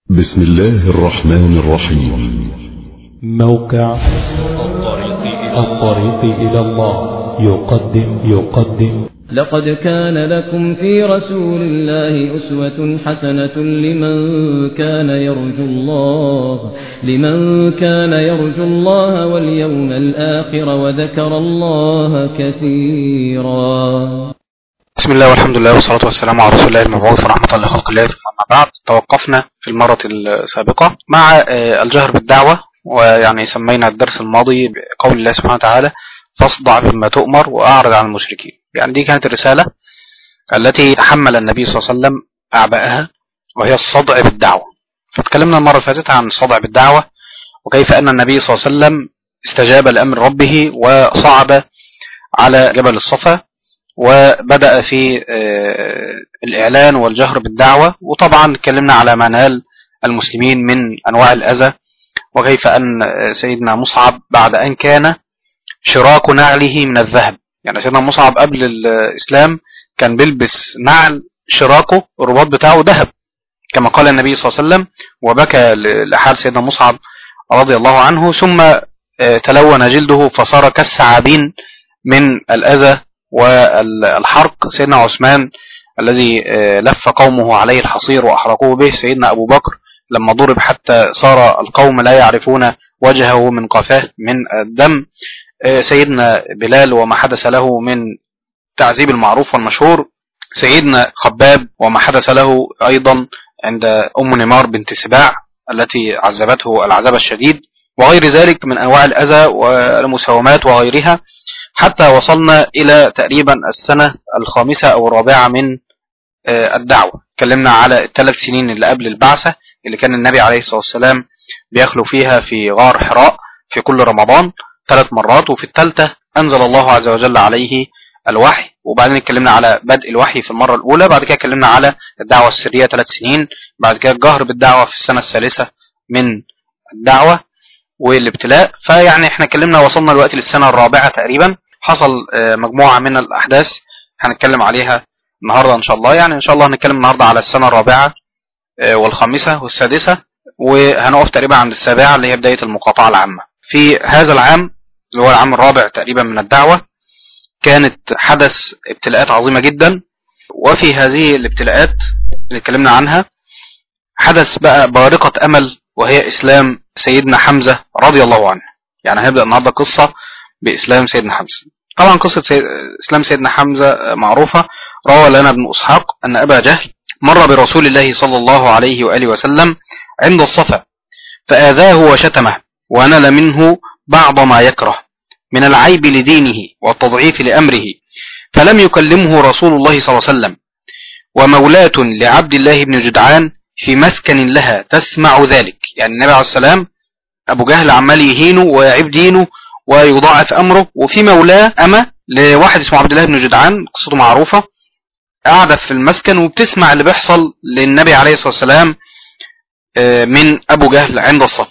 بسم الله الرحمن الرحيم موقع الطريق إلى الله يقدم يقدم لقد كان لكم في رسول الله أسوة حسنة لمن كان يرجو الله لمن كان يرجو الله واليوم الآخر وذكر الله كثيرا بسم الله والحمد لله والصلاة والسلام على رسول الله المبعوث رحمة لخلق الله ثم أما بعد توقفنا في المرة السابقة مع آه، الجهر بالدعوة ويعني سمينا الدرس الماضي بقول الله سبحانه وتعالى فاصدع بما تؤمر وأعرض عن المشركين يعني دي كانت الرسالة التي تحمل النبي صلى الله عليه وسلم أعباءها وهي الصدع بالدعوة فتكلمنا المرة اللي فاتت عن الصدع بالدعوة وكيف أن النبي صلى الله عليه وسلم استجاب لأمر ربه وصعد على جبل الصفا وبدأ في آه، الإعلان والجهر بالدعوة وطبعا اتكلمنا على ما نال المسلمين من أنواع الأذى وكيف أن آه، سيدنا مصعب بعد أن كان شراك نعله من الذهب يعني سيدنا مصعب قبل الإسلام كان بيلبس نعل شراكه الرباط بتاعه ذهب كما قال النبي صلى الله عليه وسلم وبكى ل- لحال سيدنا مصعب رضي الله عنه ثم آه، تلون جلده فصار كالثعابين من الأذى والحرق سيدنا عثمان الذي آه، لف قومه عليه الحصير وأحرقوه به سيدنا أبو بكر لما ضرب حتى صار القوم لا يعرفون وجهه من قفاه من الدم آه، سيدنا بلال وما حدث له من تعذيب المعروف والمشهور سيدنا خباب وما حدث له أيضا عند أم نمار بنت سباع التي عذبته العذاب الشديد وغير ذلك من أنواع الأذى والمساومات وغيرها حتى وصلنا إلى تقريبا السنة الخامسة أو الرابعة من آه، الدعوة اتكلمنا على الثلاث سنين اللي قبل البعثة اللي كان النبي عليه الصلاة والسلام بيخلو فيها في غار حراء في كل رمضان ثلاث مرات وفي الثالثة أنزل الله عز وجل عليه الوحي وبعدين اتكلمنا على بدء الوحي في المرة الأولى بعد كده اتكلمنا على الدعوة السرية ثلاث سنين بعد كده الجهر بالدعوة في السنة الثالثة من الدعوة والابتلاء فيعني احنا اتكلمنا وصلنا دلوقتي للسنة الرابعة تقريبا حصل آه، مجموعة من الأحداث هنتكلم عليها النهاردة إن شاء الله يعني إن شاء الله هنتكلم النهاردة على السنة الرابعة آه، والخامسة والسادسة وهنقف تقريبا عند السابعة اللي هي بداية المقاطعة العامة في هذا العام اللي هو العام الرابع تقريبا من الدعوة كانت حدث ابتلاءات عظيمة جدا وفي هذه الابتلاءات اللي اتكلمنا عنها حدث بقى بارقة أمل وهي إسلام سيدنا حمزة رضي الله عنه يعني هنبدأ النهاردة قصة بإسلام سيدنا حمزة طبعا قصة سيد... إسلام سيدنا حمزة معروفة روى لنا ابن إسحاق أن أبا جهل مر برسول الله صلى الله عليه وآله وسلم عند الصفا فآذاه وشتمه ونال منه بعض ما يكره من العيب لدينه والتضعيف لأمره فلم يكلمه رسول الله صلى الله عليه وسلم ومولاة لعبد الله بن جدعان في مسكن لها تسمع ذلك يعني النبي عليه السلام أبو جهل عمال يهينه ويعيب دينه ويضاعف أمره وفي مولاه أما لواحد اسمه عبد الله بن جدعان قصته معروفة قاعدة في المسكن وبتسمع اللي بيحصل للنبي عليه الصلاة والسلام آه، من أبو جهل عند الصف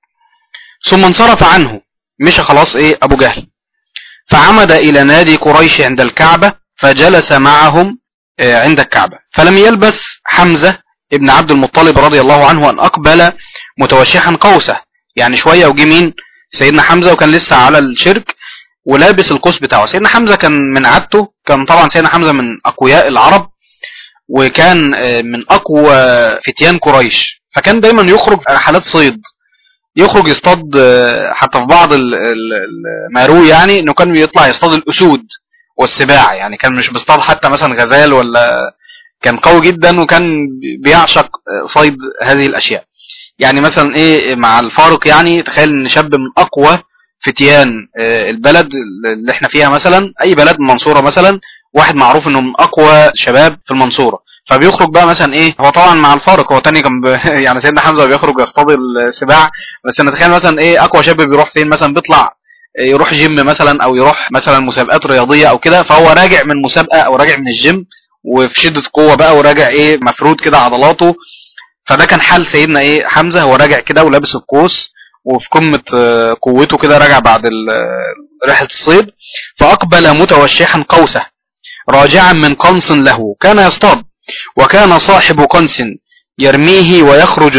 ثم انصرف عنه مشى خلاص إيه أبو جهل فعمد إلى نادي قريش عند الكعبة فجلس معهم آه، عند الكعبة فلم يلبث حمزة ابن عبد المطلب رضي الله عنه أن أقبل متوشحا قوسه يعني شوية وجي مين سيدنا حمزة وكان لسه على الشرك ولابس القوس بتاعه سيدنا حمزة كان من عادته كان طبعا سيدنا حمزة من أقوياء العرب وكان آه، من أقوى فتيان قريش فكان دايما يخرج في رحلات صيد يخرج يصطاد آه، حتى في بعض ال- ال- الماروي يعني انه كان بيطلع يصطاد الاسود والسباع يعني كان مش بيصطاد حتى مثلا غزال ولا كان قوي جدا وكان بيعشق آه، صيد هذه الاشياء يعني مثلا ايه مع الفارق يعني تخيل ان شاب من اقوى فتيان آه، البلد اللي احنا فيها مثلا اي بلد المنصوره مثلا واحد معروف انه من اقوى شباب في المنصوره فبيخرج بقى مثلا ايه هو طبعا مع الفارق هو تاني كان ب... يعني سيدنا حمزه بيخرج يصطاد السباع بس نتخيل مثلا ايه اقوى شاب بيروح فين مثلا بيطلع إيه، يروح جيم مثلا او يروح مثلا مسابقات رياضيه او كده فهو راجع من مسابقه او راجع من الجيم وفي شده قوه بقى وراجع ايه مفرود كده عضلاته فده كان حال سيدنا ايه حمزه هو راجع كده ولابس القوس وفي قمه آه، قوته كده راجع بعد ال- آه، رحله الصيد فاقبل متوشحا قوسه راجعا من قنص له كان يصطاد وكان صاحب قنص يرميه ويخرج له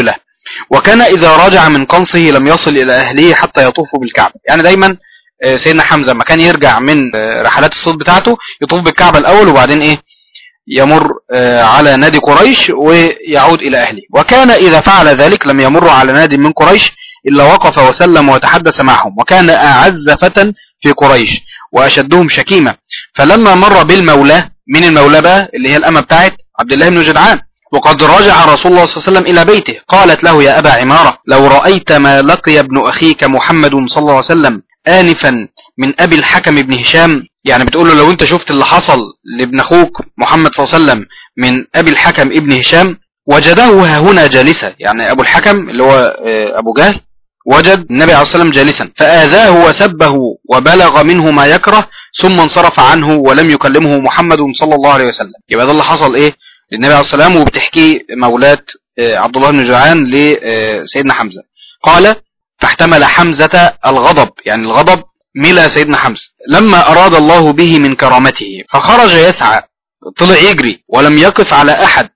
وكان إذا رجع من قنصه لم يصل إلى أهله حتى يطوف بالكعبة يعني دايما آه، سيدنا حمزة لما كان يرجع من آه، رحلات الصيد بتاعته يطوف بالكعبة الأول وبعدين إيه يمر آه، على نادي قريش ويعود إلى أهله وكان إذا فعل ذلك لم يمر على نادي من قريش إلا وقف وسلم وتحدث معهم وكان أعز فتى في قريش وأشدهم شكيمة فلما مر بالمولى من المولى بقى اللي هي الأمة بتاعت عبد الله بن جدعان وقد رجع رسول الله صلى الله عليه وسلم إلى بيته قالت له يا أبا عمارة لو رأيت ما لقي ابن أخيك محمد صلى الله عليه وسلم آنفا من أبي الحكم بن هشام يعني بتقول له لو انت شفت اللي حصل لابن اخوك محمد صلى الله عليه وسلم من ابي الحكم ابن هشام وجده ها هنا جالسا يعني ابو الحكم اللي هو آه، ابو جهل وجد النبي عليه الصلاه والسلام جالسا فآذاه وسبه وبلغ منه ما يكره ثم انصرف عنه ولم يكلمه محمد صلى الله عليه وسلم يبقى ده اللي حصل ايه للنبي عليه الصلاه والسلام وبتحكي مولاة آه، عبد الله بن جدعان لسيدنا حمزه قال فاحتمل حمزة الغضب يعني الغضب ملا سيدنا حمزة لما أراد الله به من كرامته فخرج يسعى طلع يجري ولم يقف على أحد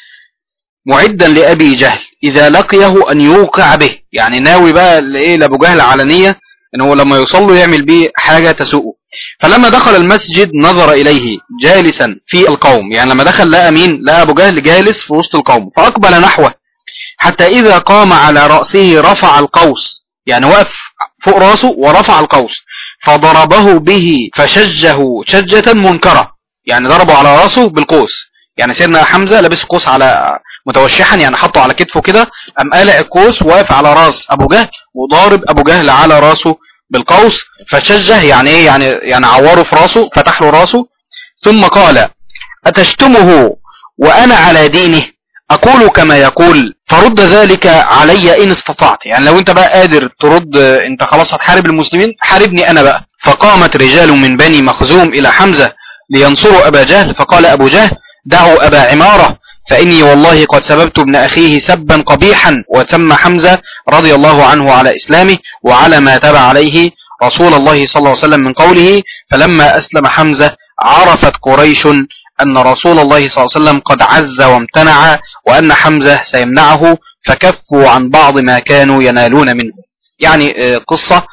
معدا لأبي جهل إذا لقيه أن يوقع به يعني ناوي بقى لإيه لأبو جهل علنية إن هو لما يوصل له يعمل بيه حاجة تسوءه فلما دخل المسجد نظر إليه جالسا في القوم يعني لما دخل لقى مين لقى أبو جهل جالس في وسط القوم فأقبل نحوه حتى إذا قام على رأسه رفع القوس يعني وقف فوق راسه ورفع القوس فضربه به فشجه شجة منكرة يعني ضربه على راسه بالقوس يعني سيدنا حمزة لابس القوس على متوشحا يعني حطه على كتفه كده قام قالع القوس واقف على راس ابو جهل وضارب ابو جهل على راسه بالقوس فشجه يعني ايه يعني يعني عوره في راسه فتح له راسه ثم قال اتشتمه وانا على دينه اقول كما يقول فرد ذلك علي ان استطعت يعني لو انت بقى قادر ترد انت خلاص هتحارب المسلمين حاربني انا بقى فقامت رجال من بني مخزوم الى حمزة لينصروا ابا جهل فقال ابو جهل دعوا ابا عمارة فاني والله قد سببت ابن اخيه سبا قبيحا وتم حمزة رضي الله عنه على اسلامه وعلى ما تبع عليه رسول الله صلى الله عليه وسلم من قوله فلما اسلم حمزة عرفت قريش أن رسول الله صلى الله عليه وسلم قد عز وامتنع وأن حمزة سيمنعه فكفوا عن بعض ما كانوا ينالون منه يعني آه، قصة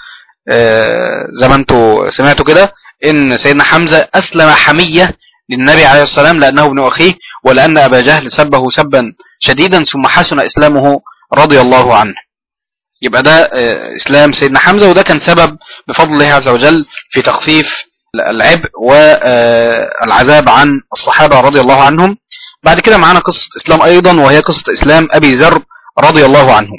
آه، زي ما انتوا سمعتوا كده ان سيدنا حمزة اسلم حمية للنبي عليه الصلاة والسلام لانه ابن اخيه ولان ابا جهل سبه سبا شديدا ثم حسن اسلامه رضي الله عنه يبقى ده آه، اسلام سيدنا حمزة وده كان سبب بفضل الله عز وجل في تخفيف العبء والعذاب عن الصحابة رضي الله عنهم بعد كده معانا قصة اسلام ايضا وهي قصة اسلام ابي ذر رضي الله عنه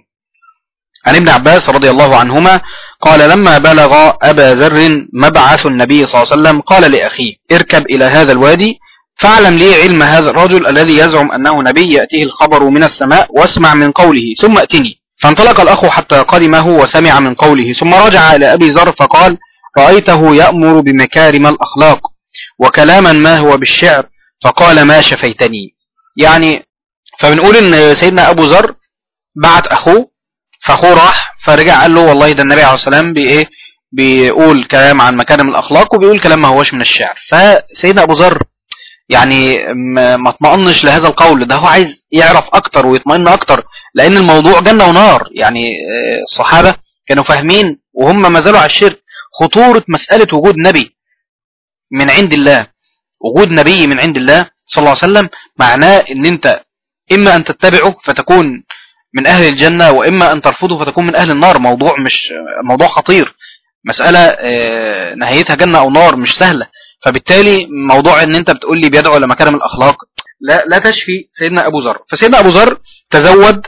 عن ابن عباس رضي الله عنهما قال لما بلغ ابا ذر مبعث النبي صلى الله عليه وسلم قال لاخيه اركب الى هذا الوادي فاعلم لي علم هذا الرجل الذي يزعم انه نبي ياتيه الخبر من السماء واسمع من قوله ثم اتني فانطلق الاخ حتى قدمه وسمع من قوله ثم رجع الى ابي ذر فقال رأيته يأمر بمكارم الأخلاق وكلاما ما هو بالشعر فقال ما شفيتني يعني فبنقول ان سيدنا ابو ذر بعت اخوه فاخوه راح فرجع قال له والله ده النبي عليه الصلاه والسلام بي ايه بيقول كلام عن مكارم الاخلاق وبيقول كلام ما هوش من الشعر فسيدنا ابو ذر يعني ما ما اطمئنش لهذا القول ده هو عايز يعرف اكتر ويطمئن اكتر لان الموضوع جنه ونار يعني آه، الصحابه كانوا فاهمين وهم ما زالوا على الشرك خطورة مسألة وجود نبي من عند الله وجود نبي من عند الله صلى الله عليه وسلم معناه ان انت اما ان تتبعه فتكون من اهل الجنة واما ان ترفضه فتكون من اهل النار موضوع مش موضوع خطير مسألة آه، نهايتها جنة او نار مش سهلة فبالتالي موضوع ان انت بتقول لي بيدعو الى مكارم الاخلاق لا لا تشفي سيدنا ابو ذر فسيدنا ابو ذر تزود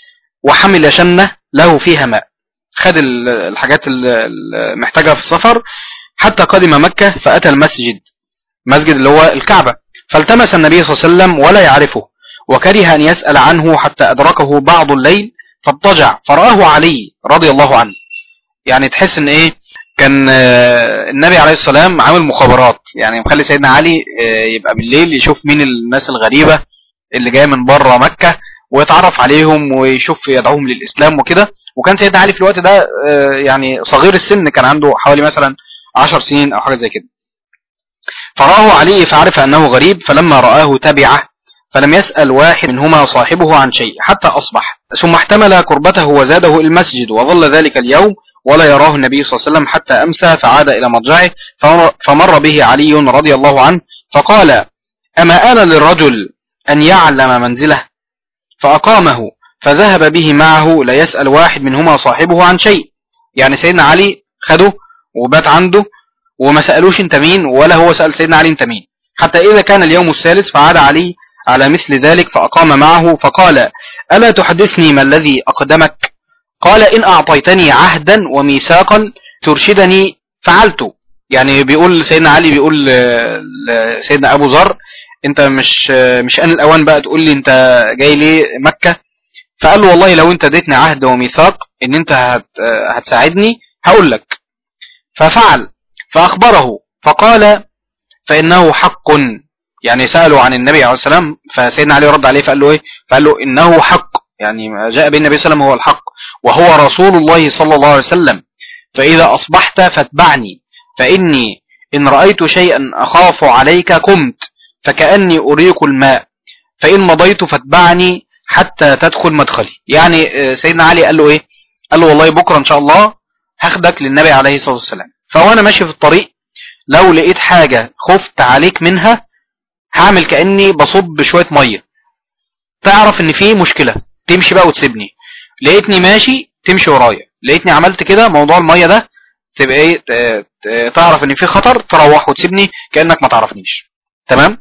وحمل شنة له فيها ماء خد ال- الحاجات اللي محتاجها في السفر حتى قدم مكة فأتى المسجد مسجد اللي هو الكعبة فالتمس النبي صلى الله عليه وسلم ولا يعرفه وكره أن يسأل عنه حتى أدركه بعض الليل فاضطجع فرآه علي رضي الله عنه يعني تحس ان ايه كان آه، النبي عليه الصلاة والسلام عامل مخابرات يعني مخلي سيدنا علي آه، يبقى بالليل يشوف مين الناس الغريبة اللي جاية من بره مكة ويتعرف عليهم ويشوف يدعوهم للإسلام وكده وكان سيدنا علي في الوقت ده آه، يعني صغير السن كان عنده حوالي مثلا عشر سنين أو حاجة زي كده فرآه علي فعرف أنه غريب فلما رآه تبعه فلم يسأل واحد منهما صاحبه عن شيء حتى أصبح ثم احتمل كربته وزاده إلى المسجد وظل ذلك اليوم ولا يراه النبي صلى الله عليه وسلم حتى أمسى فعاد إلى مضجعه فمر, فمر به علي رضي الله عنه فقال أما آن للرجل أن يعلم منزله فأقامه فذهب به معه لا يسأل واحد منهما صاحبه عن شيء يعني سيدنا علي خده وبات عنده وما سألوش انت مين ولا هو سأل سيدنا علي انت مين حتى إذا كان اليوم الثالث فعاد علي على مثل ذلك فأقام معه فقال ألا تحدثني ما الذي أقدمك قال إن أعطيتني عهدا وميثاقا ترشدني فعلت يعني بيقول سيدنا علي بيقول لسيدنا أبو ذر انت مش مش ان الاوان بقى تقول لي انت جاي ليه مكة فقال له والله لو انت اديتني عهد وميثاق ان انت هت هتساعدني هقول لك ففعل فاخبره فقال فانه حق يعني سألوا عن النبي عليه السلام فسيدنا علي رد عليه فقال له ايه فقال له انه حق يعني ما جاء به النبي صلى الله عليه وسلم هو الحق وهو رسول الله صلى الله عليه وسلم فإذا أصبحت فاتبعني فإني إن رأيت شيئا أخاف عليك قمت فكأني أريق الماء فإن مضيت فاتبعني حتى تدخل مدخلي يعني سيدنا علي قال له إيه قال له والله بكرة إن شاء الله هاخدك للنبي عليه الصلاة والسلام فوانا ماشي في الطريق لو لقيت حاجة خفت عليك منها هعمل كأني بصب شوية مية تعرف ان في مشكلة تمشي بقى وتسيبني لقيتني ماشي تمشي ورايا لقيتني عملت كده موضوع المية ده تبقى ايه تعرف ان في خطر تروح وتسيبني كأنك ما تعرفنيش تمام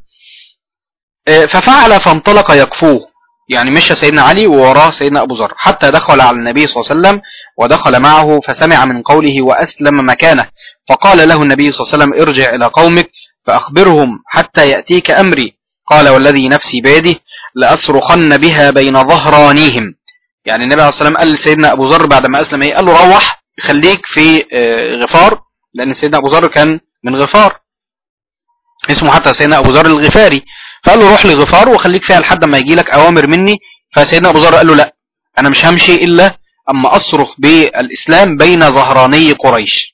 ففعل فانطلق يكفوه يعني مشى سيدنا علي ووراه سيدنا أبو ذر حتى دخل على النبي صلى الله عليه وسلم ودخل معه فسمع من قوله وأسلم مكانه فقال له النبي صلى الله عليه وسلم ارجع إلى قومك فأخبرهم حتى يأتيك أمري قال والذي نفسي بيده لأصرخن بها بين ظهرانيهم يعني النبي عليه الصلاة والسلام قال لسيدنا أبو ذر بعد ما أسلم إيه قال له روح خليك في غفار لأن سيدنا أبو ذر كان من غفار اسمه حتى سيدنا أبو ذر الغفاري فقال له روح لغفار وخليك فيها لحد ما يجي لك أوامر مني فسيدنا أبو ذر قال له لا أنا مش همشي إلا أما أصرخ بالإسلام بين ظهراني قريش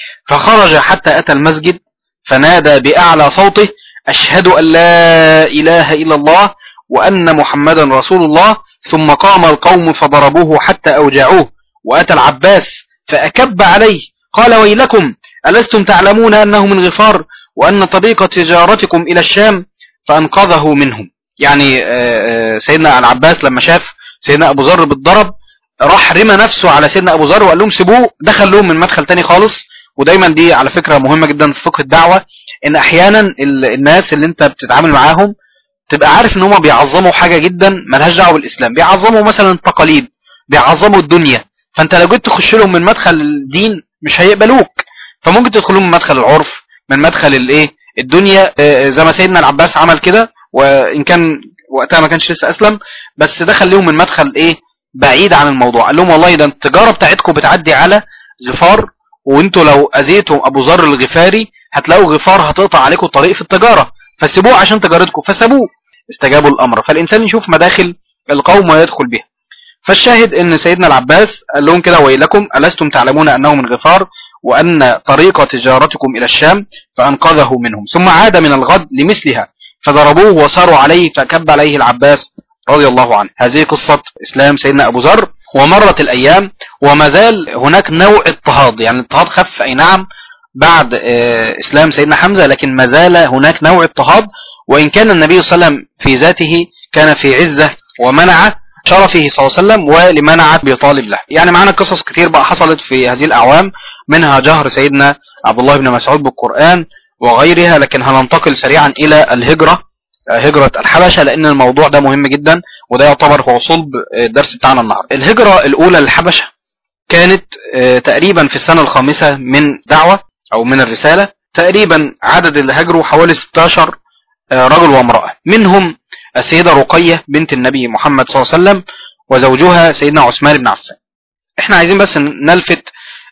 فخرج حتى أتى المسجد فنادى بأعلى صوته أشهد أن لا إله إلا الله وأن محمدا رسول الله ثم قام القوم فضربوه حتى أوجعوه وأتى العباس فأكب عليه قال ويلكم ألستم تعلمون أنه من غفار وأن طريق تجارتكم إلى الشام فأنقذه منهم يعني سيدنا العباس لما شاف سيدنا أبو ذر بالضرب راح رمى نفسه على سيدنا أبو ذر وقال لهم سيبوه دخل لهم من مدخل تاني خالص ودايما دي على فكرة مهمة جدا في فقه الدعوة ان احيانا الناس اللي انت بتتعامل معاهم تبقى عارف ان هم بيعظموا حاجة جدا ملهاش دعوه بالاسلام بيعظموا مثلا التقاليد بيعظموا الدنيا فانت لو جيت تخش لهم من مدخل الدين مش هيقبلوك فممكن تدخلهم من مدخل العرف من مدخل الايه الدنيا زي ما سيدنا العباس عمل كده وان كان وقتها ما كانش لسه اسلم بس دخل لهم من مدخل ايه بعيد عن الموضوع قال لهم والله ده التجاره بتاعتكم بتعدي على غفار وانتوا لو اذيتوا ابو ذر الغفاري هتلاقوا غفار هتقطع عليكم الطريق في التجاره فسيبوه عشان تجارتكم فسابوه استجابوا الامر فالانسان يشوف مداخل القوم ويدخل بها فالشاهد ان سيدنا العباس قال لهم كده ويلكم ألستم تعلمون أنه من غفار وأن طريق تجارتكم إلى الشام فأنقذه منهم ثم عاد من الغد لمثلها فضربوه وصاروا عليه فكب عليه العباس رضي الله عنه هذه قصة إسلام سيدنا أبو ذر ومرت الأيام وما زال هناك نوع اضطهاد يعني الاضطهاد خف أي نعم بعد إسلام سيدنا حمزة لكن ما زال هناك نوع اضطهاد وإن كان النبي صلى الله عليه وسلم في ذاته كان في عزة ومنع شرفه صلى الله عليه وسلم ولمنع بيطالب له يعني معنا قصص كتير بقى حصلت في هذه الأعوام منها جهر سيدنا عبد الله بن مسعود بالقرآن وغيرها لكن هننتقل سريعا إلى الهجرة هجرة الحبشة لأن الموضوع ده مهم جدا وده يعتبر هو صلب الدرس بتاعنا النهاردة الهجرة الأولى للحبشة كانت تقريبا في السنة الخامسة من دعوة أو من الرسالة تقريبا عدد اللي هاجروا حوالي 16 رجل وامرأة منهم السيدة رقية بنت النبي محمد صلى الله عليه وسلم وزوجها سيدنا عثمان بن عفان احنا عايزين بس نلفت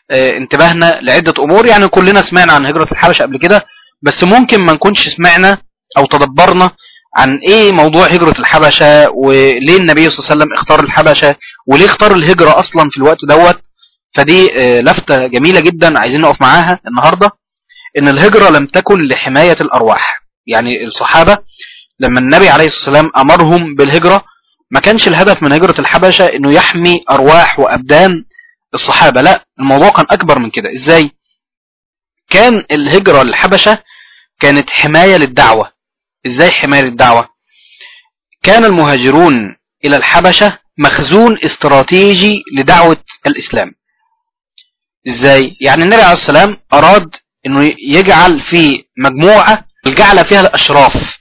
انتباهنا لعدة امور يعني كلنا سمعنا عن هجرة الحبشة قبل كده بس ممكن ما نكونش سمعنا او تدبرنا عن ايه موضوع هجرة الحبشة وليه النبي صلى الله عليه وسلم اختار الحبشة وليه اختار الهجرة اصلا في الوقت دوت فدي لفتة جميلة جدا عايزين نقف معاها النهاردة ان الهجرة لم تكن لحماية الارواح يعني الصحابة لما النبي عليه الصلاة والسلام امرهم بالهجرة ما كانش الهدف من هجرة الحبشة انه يحمي ارواح وابدان الصحابة لا الموضوع كان اكبر من كده ازاي كان الهجرة للحبشة كانت حماية للدعوة ازاي حماية للدعوة كان المهاجرون الى الحبشة مخزون استراتيجي لدعوة الاسلام ازاي يعني النبي عليه السلام اراد انه يجعل في مجموعة الجعل فيها الاشراف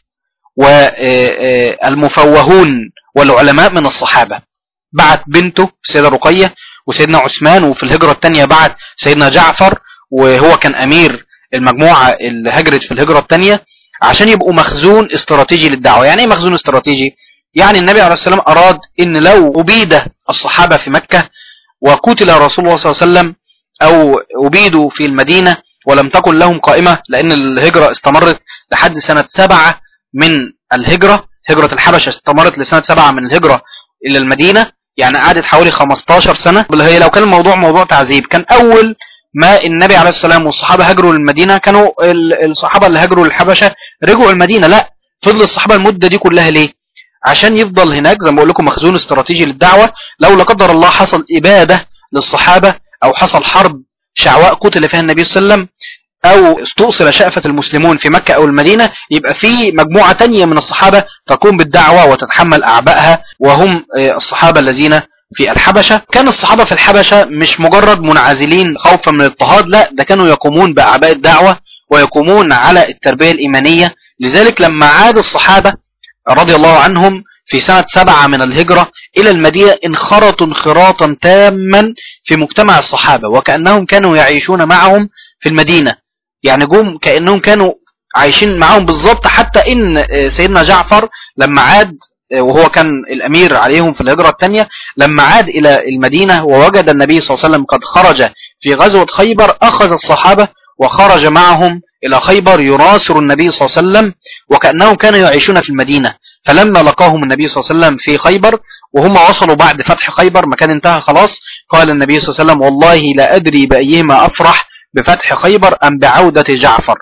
والمفوهون والعلماء من الصحابة بعت بنته سيدة رقية وسيدنا عثمان وفي الهجرة الثانية بعت سيدنا جعفر وهو كان امير المجموعة اللي هجرت في الهجرة الثانية عشان يبقوا مخزون استراتيجي للدعوة يعني ايه مخزون استراتيجي يعني النبي عليه السلام اراد ان لو ابيد الصحابة في مكة وقتل رسول الله صلى الله عليه وسلم او ابيدوا في المدينة ولم تكن لهم قائمة لان الهجرة استمرت لحد سنة سبعة من الهجرة هجرة الحبشة استمرت لسنة سبعة من الهجرة الى المدينة يعني قعدت حوالي 15 سنة بل هي لو كان الموضوع موضوع تعذيب كان اول ما النبي عليه السلام والصحابة هاجروا للمدينة كانوا الصحابة اللي هاجروا للحبشة رجعوا المدينة لا فضل الصحابة المدة دي كلها ليه عشان يفضل هناك زي ما بقول لكم مخزون استراتيجي للدعوة لو لا قدر الله حصل إبادة للصحابة أو حصل حرب شعواء قتل فيها النبي صلى الله عليه وسلم أو استؤصل شأفة المسلمون في مكة أو المدينة يبقى في مجموعة تانية من الصحابة تقوم بالدعوة وتتحمل أعبائها وهم الصحابة الذين في الحبشة كان الصحابة في الحبشة مش مجرد منعزلين خوفا من الاضطهاد لا ده كانوا يقومون بأعباء الدعوة ويقومون على التربية الإيمانية لذلك لما عاد الصحابة رضي الله عنهم في سنة سبعة من الهجرة إلى المدينة انخرطوا انخراطا تاما في مجتمع الصحابة وكأنهم كانوا يعيشون معهم في المدينة يعني جم كأنهم كانوا عايشين معهم بالظبط حتى إن سيدنا جعفر لما عاد وهو كان الأمير عليهم في الهجرة الثانية لما عاد إلى المدينة ووجد النبي صلى الله عليه وسلم قد خرج في غزوة خيبر أخذ الصحابة وخرج معهم إلى خيبر يناصر النبي صلى الله عليه وسلم وكأنهم كانوا يعيشون في المدينة فلما لقاهم النبي صلى الله عليه وسلم في خيبر وهم وصلوا بعد فتح خيبر مكان انتهى خلاص قال النبي صلى الله عليه وسلم والله لا أدري بأيهما أفرح بفتح خيبر أم بعودة جعفر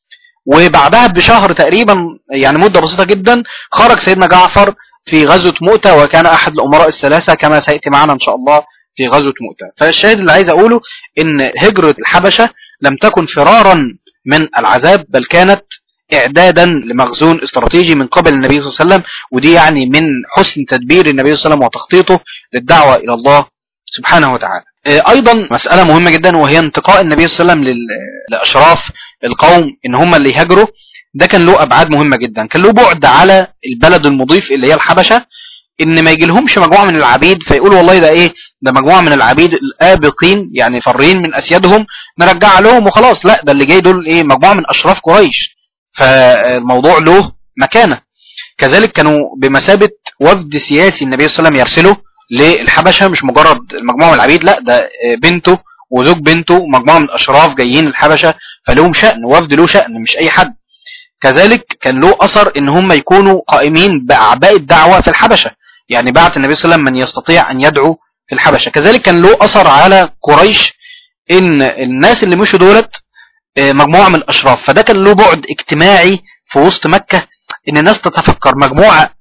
وبعدها بشهر تقريبا يعني مدة بسيطة جدا خرج سيدنا جعفر في غزوة مؤتة وكان أحد الأمراء الثلاثة كما سيأتي معنا إن شاء الله في غزوة مؤتة فالشاهد اللي عايز أقوله إن هجرة الحبشة لم تكن فرارا من العذاب بل كانت إعدادا لمخزون استراتيجي من قبل النبي صلى الله عليه وسلم ودي يعني من حسن تدبير النبي صلى الله عليه وسلم وتخطيطه للدعوة إلى الله سبحانه وتعالى أيضا مسألة مهمة جدا وهي انتقاء النبي صلى الله عليه وسلم لأشراف القوم إن هم اللي يهاجروا ده كان له أبعاد مهمة جدا كان له بعد على البلد المضيف اللي هي الحبشة ان ما يجيلهمش مجموعة من العبيد فيقولوا والله ده ايه ده مجموعة من العبيد الآبقين يعني فرين من أسيادهم نرجع لهم وخلاص لا ده اللي جاي دول ايه مجموعة من أشراف قريش فالموضوع له مكانة كذلك كانوا بمثابة وفد سياسي النبي صلى الله عليه وسلم يرسله للحبشة مش مجرد مجموعة من العبيد لا ده بنته وزوج بنته مجموعة من الأشراف جايين الحبشة فلهم شأن وفد له شأن مش أي حد كذلك كان له أثر ان هم يكونوا قائمين بأعباء الدعوة في الحبشة يعني بعت النبي صلى الله عليه وسلم من يستطيع أن يدعو في الحبشة كذلك كان له أثر على قريش ان الناس اللي مشوا دولت مجموعة من الأشراف فده كان له بعد اجتماعي في وسط مكة ان الناس تتفكر مجموعة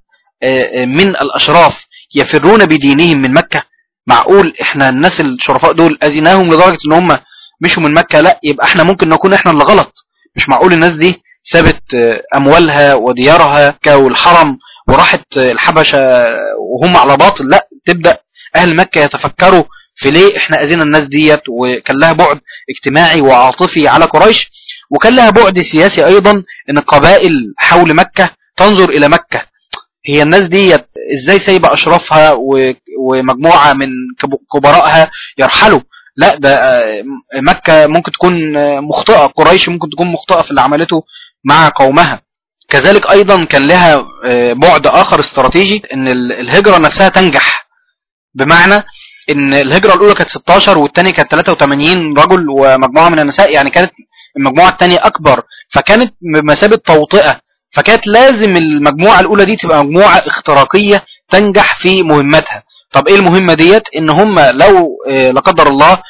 من الأشراف يفرون بدينهم من مكة معقول احنا الناس الشرفاء دول أذيناهم لدرجة ان هم مشوا من مكة لا يبقى احنا ممكن نكون احنا اللي غلط مش معقول الناس دي سابت أموالها وديارها والحرم وراحت الحبشة وهم على باطل لا تبدأ أهل مكة يتفكروا في ليه احنا أذينا الناس ديت وكان لها بعد اجتماعي وعاطفي على قريش وكان لها بعد سياسي أيضا ان القبائل حول مكة تنظر إلى مكة هي الناس ديت ازاي سايبة أشرافها ومجموعة من كبرائها يرحلوا لا ده مكة ممكن تكون مخطئة قريش ممكن تكون مخطئة في اللي عملته مع قومها كذلك ايضا كان لها بعد اخر استراتيجي ان الهجرة نفسها تنجح بمعنى ان الهجرة الاولى كانت 16 والثانيه كانت 83 رجل ومجموعة من النساء يعني كانت المجموعة الثانيه اكبر فكانت بمثابة توطئة فكانت لازم المجموعة الاولى دي تبقى مجموعة اختراقية تنجح في مهمتها طب ايه المهمة ديت ان هم لو لا قدر الله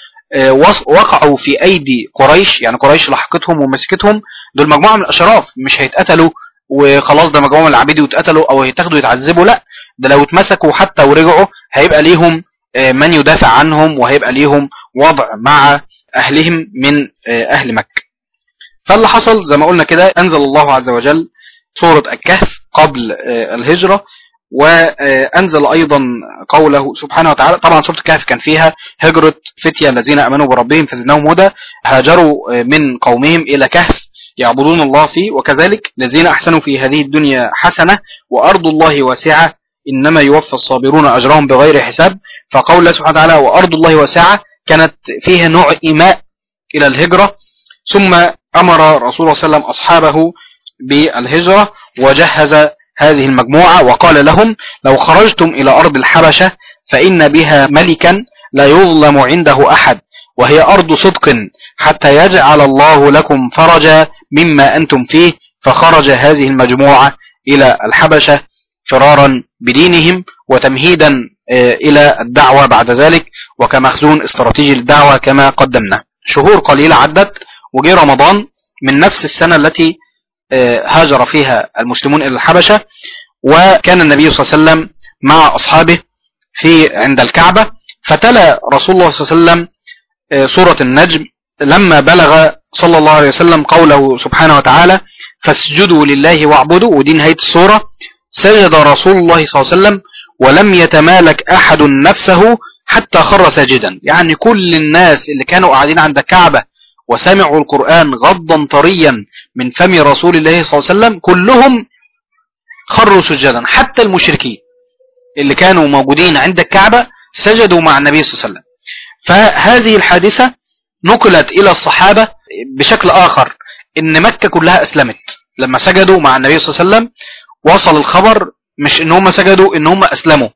وقعوا في ايدي قريش يعني قريش لحقتهم ومسكتهم دول مجموعة من الاشراف مش هيتقتلوا وخلاص ده مجموعة من العبيد واتقتلوا او هيتاخدوا يتعذبوا لا ده لو اتمسكوا حتى ورجعوا هيبقى ليهم آه، من يدافع عنهم وهيبقى ليهم وضع مع اهلهم من آه، اهل مكة فاللي حصل زي ما قلنا كده انزل الله عز وجل سورة الكهف قبل آه، الهجرة وأنزل أيضا قوله سبحانه وتعالى طبعا سورة الكهف كان فيها هجرة فتية الذين أمنوا بربهم فزدناهم هدى هاجروا من قومهم إلى كهف يعبدون الله فيه وكذلك الذين أحسنوا في هذه الدنيا حسنة وأرض الله واسعة إنما يوفى الصابرون أجرهم بغير حساب فقول الله سبحانه وتعالى وأرض الله واسعة كانت فيها نوع إيماء إلى الهجرة ثم أمر رسول الله صلى الله عليه وسلم أصحابه بالهجرة وجهز هذه المجموعة وقال لهم لو خرجتم إلى أرض الحبشة فإن بها ملكا لا يظلم عنده أحد وهي أرض صدق حتى يجعل الله لكم فرجا مما أنتم فيه فخرج هذه المجموعة إلى الحبشة فرارا بدينهم وتمهيدا آه، إلى الدعوة بعد ذلك وكمخزون استراتيجي للدعوة كما قدمنا شهور قليلة عدت وجي رمضان من نفس السنة التي آه، هاجر فيها المسلمون إلى الحبشة وكان النبي صلى الله عليه وسلم مع أصحابه في عند الكعبة فتلا رسول الله صلى الله عليه وسلم آه، سورة النجم لما بلغ صلى الله عليه وسلم قوله سبحانه وتعالى فاسجدوا لله واعبدوا ودي نهاية السورة سجد رسول الله صلى الله عليه وسلم ولم يتمالك أحد نفسه حتى خر ساجدا يعني كل الناس اللي كانوا قاعدين عند الكعبة وسمعوا القرآن غضا طريا من فم رسول الله صلى الله عليه وسلم كلهم خروا سجدا حتى المشركين اللي كانوا موجودين عند الكعبة سجدوا مع النبي صلى الله عليه وسلم فهذه الحادثة نقلت إلى الصحابة بشكل آخر إن مكة كلها أسلمت لما سجدوا مع النبي صلى الله عليه وسلم وصل الخبر مش إن هم سجدوا إن هم أسلموا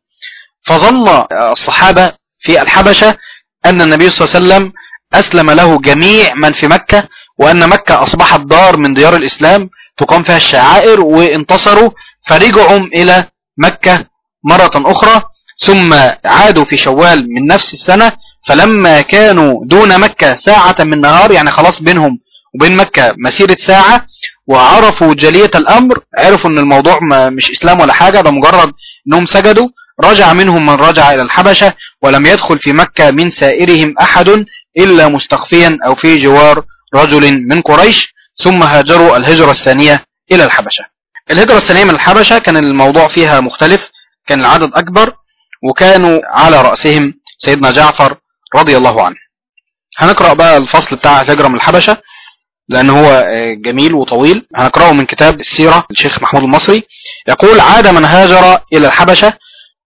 فظن الصحابة في الحبشة أن النبي صلى الله عليه وسلم أسلم له جميع من في مكة وأن مكة أصبحت دار من ديار الإسلام تقام فيها الشعائر وانتصروا فرجعوا إلى مكة مرة أخرى ثم عادوا في شوال من نفس السنة فلما كانوا دون مكة ساعة من نهار يعني خلاص بينهم وبين مكة مسيرة ساعة وعرفوا جلية الأمر عرفوا أن الموضوع ما مش إسلام ولا حاجة ده مجرد أنهم سجدوا رجع منهم من رجع إلى الحبشة ولم يدخل في مكة من سائرهم أحد إلا مستخفيا أو في جوار رجل من قريش ثم هاجروا الهجرة الثانية إلى الحبشة الهجرة الثانية من الحبشة كان الموضوع فيها مختلف كان العدد أكبر وكانوا على رأسهم سيدنا جعفر رضي الله عنه هنقرأ بقى الفصل بتاع الهجرة من الحبشة لأن هو جميل وطويل هنقرأه من كتاب السيرة الشيخ محمود المصري يقول عاد من هاجر إلى الحبشة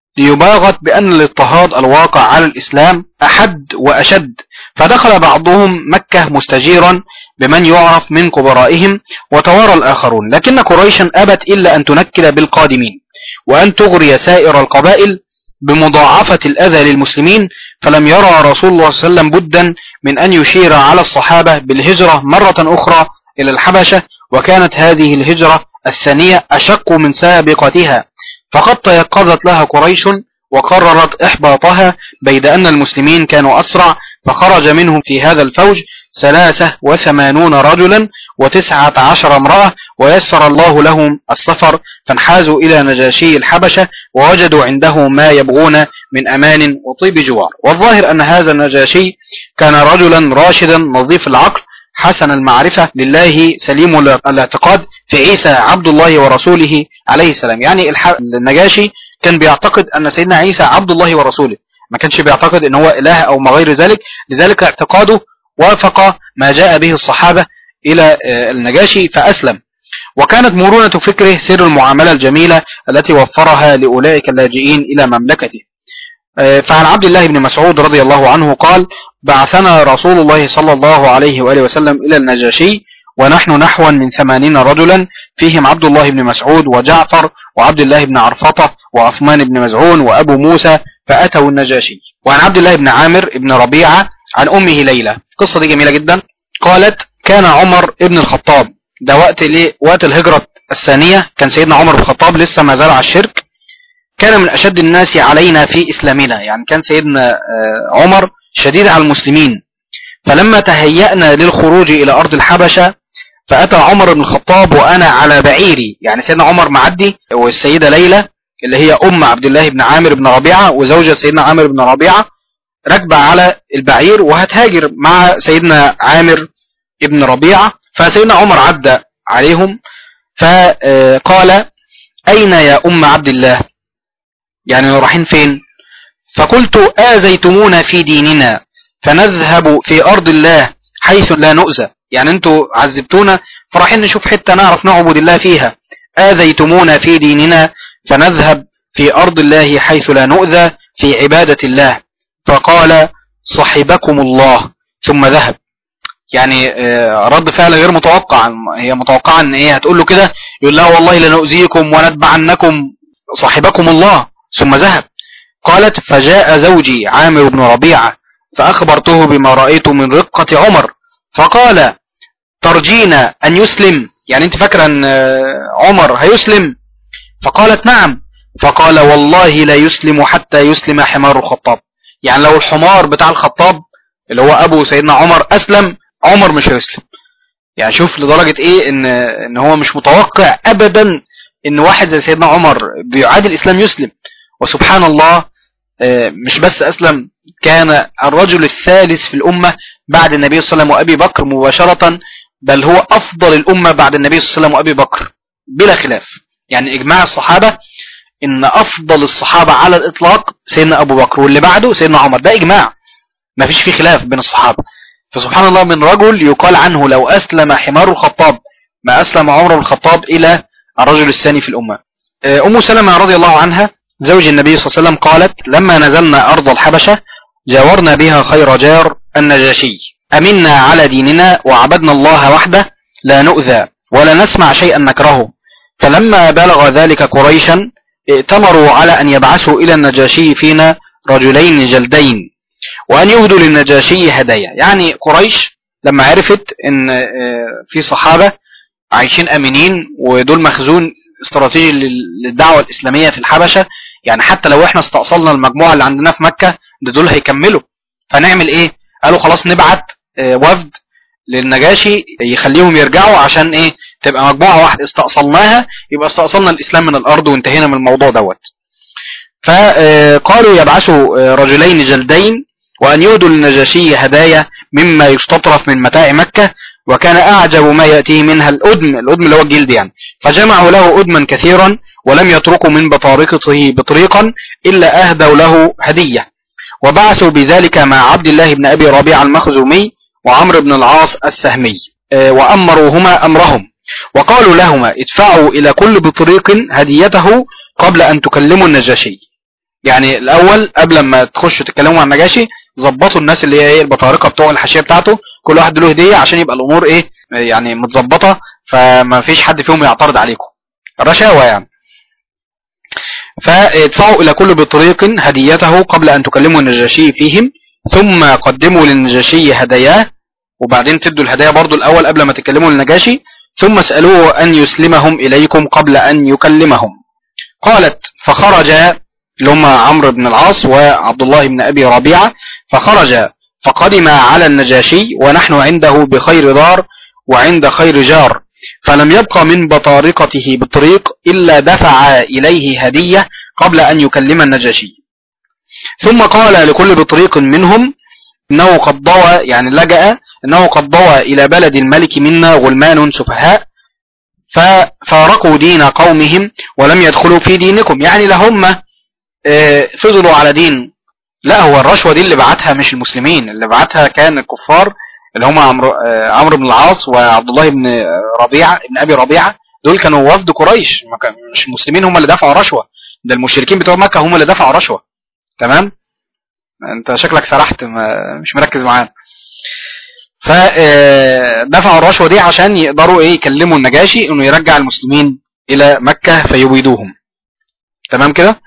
ليباغت بأن الاضطهاد الواقع على الإسلام أحد وأشد فدخل بعضهم مكة مستجيرا بمن يعرف من كبرائهم وتوارى الآخرون لكن قريشا أبت إلا أن تنكل بالقادمين وأن تغري سائر القبائل بمضاعفة الأذى للمسلمين فلم يرى رسول الله صلى الله عليه وسلم بدا من أن يشير على الصحابة بالهجرة مرة أخرى إلى الحبشة وكانت هذه الهجرة الثانية أشق من سابقتها فقد تيقظت لها قريش وقررت إحباطها بيد أن المسلمين كانوا أسرع فخرج منهم في هذا الفوج ثلاثة وثمانون رجلا وتسعة عشر امرأة ويسر الله لهم السفر فانحازوا إلى نجاشي الحبشة ووجدوا عنده ما يبغون من أمان وطيب جوار والظاهر أن هذا النجاشي كان رجلا راشدا نظيف العقل حسن المعرفة لله سليم الاعتقاد في عيسى عبد الله ورسوله عليه السلام يعني النجاشي كان بيعتقد أن سيدنا عيسى عبد الله ورسوله ما كانش بيعتقد ان هو اله او ما غير ذلك لذلك اعتقاده وافق ما جاء به الصحابة الى النجاشي فاسلم وكانت مرونة فكره سر المعاملة الجميلة التي وفرها لأولئك اللاجئين إلى مملكته فعن عبد الله بن مسعود رضي الله عنه قال بعثنا رسول الله صلى الله عليه وآله وسلم إلى النجاشي ونحن نحو من ثمانين رجلا فيهم عبد الله بن مسعود وجعفر وعبد الله بن عرفطة وعثمان بن مزعون وأبو موسى فأتوا النجاشي وعن عبد الله بن عامر بن ربيعة عن أمه ليلى القصة دي جميلة جدا قالت كان عمر ابن الخطاب ده وقت ليه وقت الهجرة الثانية كان سيدنا عمر بن الخطاب لسه ما زال على الشرك كان من أشد الناس علينا في إسلامنا يعني كان سيدنا عمر شديد على المسلمين فلما تهيأنا للخروج إلى أرض الحبشة فأتى عمر بن الخطاب وأنا على بعيري يعني سيدنا عمر معدي والسيدة ليلى اللي هي أم عبد الله بن عامر بن ربيعة وزوجة سيدنا عامر بن ربيعة راكبة على البعير وهتهاجر مع سيدنا عامر ابن ربيعة فسيدنا عمر عدى عليهم فقال أين يا أم عبد الله يعني رايحين فين فقلت آذيتمونا في ديننا فنذهب في أرض الله حيث لا نؤذى يعني انتوا عذبتونا فرايحين نشوف حتة نعرف نعبد الله فيها آذيتمونا في ديننا فنذهب في أرض الله حيث لا نؤذى في عبادة الله فقال صحبكم الله ثم ذهب يعني آه، رد فعل غير متوقع هي متوقعة ان ايه هتقول له كده يقول لها والله لنؤذيكم ونتبعنكم صاحبكم الله ثم ذهب قالت فجاء زوجي عامر بن ربيعة فأخبرته بما رأيت من رقة عمر فقال ترجين أن يسلم يعني انت فاكرة ان آه، عمر هيسلم فقالت نعم فقال والله لا يسلم حتى يسلم حمار الخطاب يعني لو الحمار بتاع الخطاب اللي هو ابو سيدنا عمر اسلم عمر مش هيسلم يعني شوف لدرجة ايه ان ان هو مش متوقع ابدا ان واحد زي سيدنا عمر بيعادي الاسلام يسلم وسبحان الله آه، مش بس اسلم كان الرجل الثالث في الامة بعد النبي صلى الله عليه وسلم وابي بكر مباشرة بل هو افضل الامة بعد النبي صلى الله عليه وسلم وابي بكر بلا خلاف يعني اجماع الصحابة ان افضل الصحابة على الاطلاق سيدنا ابو بكر واللي بعده سيدنا عمر ده اجماع ما فيش فيه خلاف بين الصحابة فسبحان الله من رجل يقال عنه لو اسلم حمار الخطاب ما اسلم عمر بن الخطاب الى الرجل الثاني في الامة آه، ام سلمة رضي الله عنها زوج النبي صلى الله عليه وسلم قالت لما نزلنا ارض الحبشة جاورنا بها خير جار النجاشي امنا على ديننا وعبدنا الله وحده لا نؤذى ولا نسمع شيئا نكرهه فلما بلغ ذلك قريشا ائتمروا على أن يبعثوا إلى النجاشي فينا رجلين جلدين وأن يهدوا للنجاشي هدايا يعني قريش لما عرفت أن آه، في صحابة عايشين أمنين ودول مخزون استراتيجي لل- للدعوة الإسلامية في الحبشة يعني حتى لو احنا استأصلنا المجموعة اللي عندنا في مكة ده دول هيكملوا فنعمل ايه قالوا خلاص نبعت آه، وفد للنجاشي يخليهم يرجعوا عشان ايه تبقى مجموعة واحدة استأصلناها يبقى استأصلنا الإسلام من الأرض وانتهينا من الموضوع دوت فقالوا يبعثوا آه، رجلين جلدين وأن يهدوا للنجاشي هدايا مما يستطرف من متاع مكة وكان أعجب ما يأتيه منها الأدم الأدم اللي هو الجلد يعني فجمعوا له أدما كثيرا ولم يتركوا من بطارقته بطريقا إلا أهدوا له هدية وبعثوا بذلك مع عبد الله بن أبي ربيع المخزومي وعمرو بن العاص السهمي آه، وأمروهما أمرهم وقالوا لهما ادفعوا إلى كل بطريق هديته قبل أن تكلموا النجاشي يعني الأول قبل ما تخشوا تتكلموا مع النجاشي ظبطوا الناس اللي هي ايه البطارقة بتوع الحاشية بتاعته كل واحد له هدية عشان يبقى الأمور ايه آه، يعني متظبطة فما فيش حد فيهم يعترض عليكم رشاوى يعني فادفعوا إلى كل بطريق هديته قبل أن تكلموا النجاشي فيهم ثم قدموا للنجاشي هداياه وبعدين تدوا الهدايا برضو الأول قبل ما تكلموا النجاشي ثم اسألوه أن يسلمهم إليكم قبل أن يكلمهم قالت فخرج اللي هم عمرو بن العاص وعبد الله بن أبي ربيعة فخرج فقدم على النجاشي ونحن عنده بخير دار وعند خير جار فلم يبق من بطارقته بطريق إلا دفع إليه هدية قبل أن يكلم النجاشي ثم قال لكل بطريق منهم إنه قد ضوى يعني لجأ إنه قد ضوى إلى بلد الملك منا غلمان سفهاء ففارقوا دين قومهم ولم يدخلوا في دينكم يعني لهم آه، فضلوا على دين لا هو الرشوة دي اللي بعتها مش المسلمين اللي بعتها كان الكفار اللي هم عمرو آه، عمرو بن العاص وعبد الله بن ربيعة بن أبي ربيعة دول كانوا وفد قريش ما كان- مش المسلمين هم اللي دفعوا رشوة ده المشركين بتوع مكة هم اللي دفعوا رشوة تمام انت شكلك سرحت ما مش مركز معانا فدفعوا الرشوة دي عشان يقدروا ايه يكلموا النجاشي انه يرجع المسلمين الى مكة فيبيدوهم تمام كده